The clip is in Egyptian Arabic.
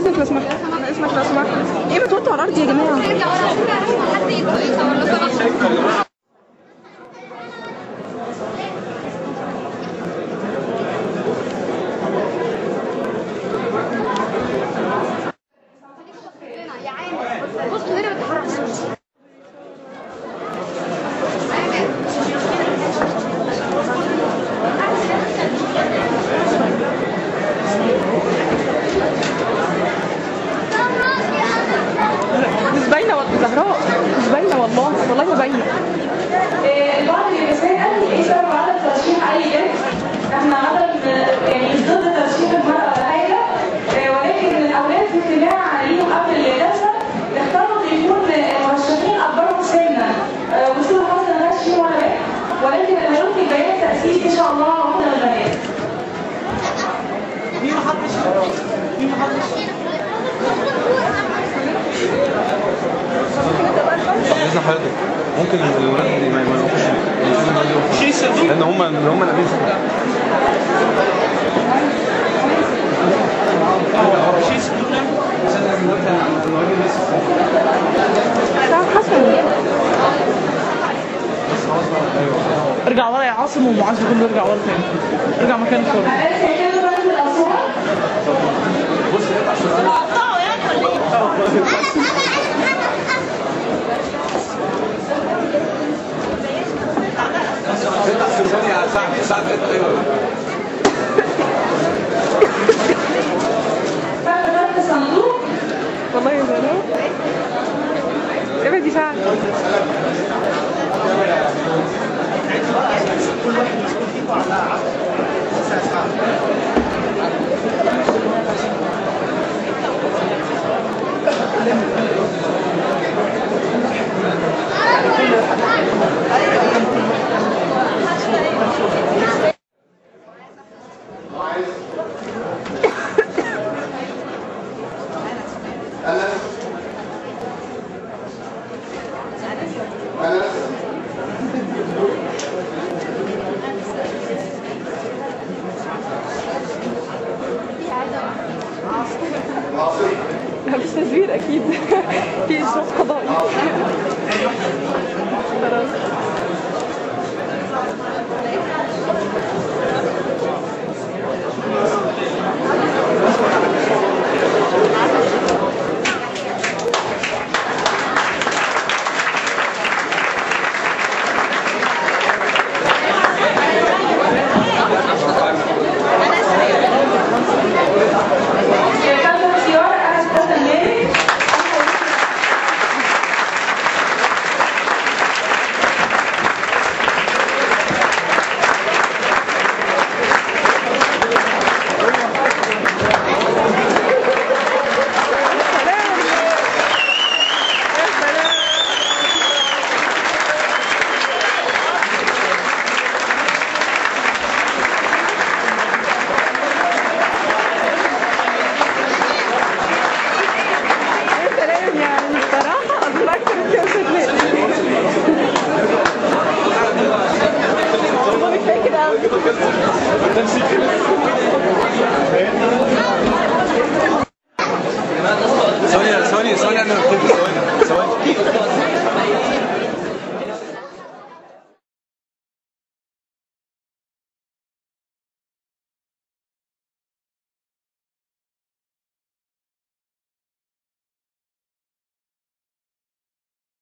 اذنك لو سمحت بعد اذنك لو سمحت ايه بتوطوا على الارض يا جماعه حد يصور لو سمحت يا عيني بصوا هنا ما تتحركش مش باينه والله زهراء مش باينه والله والله ما باينه البعض اللي بيسأل ايه سبب عدم ترشيح اي بنت؟ احنا عدم يعني مش ضد ترشيح المرأة ولا حاجة آه، ولكن الاولاد في اجتماع ليهم قبل الجلسة اختاروا ان يكون المرشحين اكبرهم سنا آه، وسوء الحظ ما كانش فيهم ولا بنت ولكن هيلقي البيان تأسيس ان شاء الله واحدة من البنات. باذن حضرتك ممكن الولاد اللي ما ما يوقفوش لان هم هم اللي قاعدين سعد حسن ارجع ورا يا عاصم ومعاذ كله ارجع ورا تاني ارجع مكانك ورا عرفت كده بنت الأصوات بعد فتح صندوق والله يا زهراء ابعدي سعد لا مش تزوير اكيد في اشراف قضائي خلاص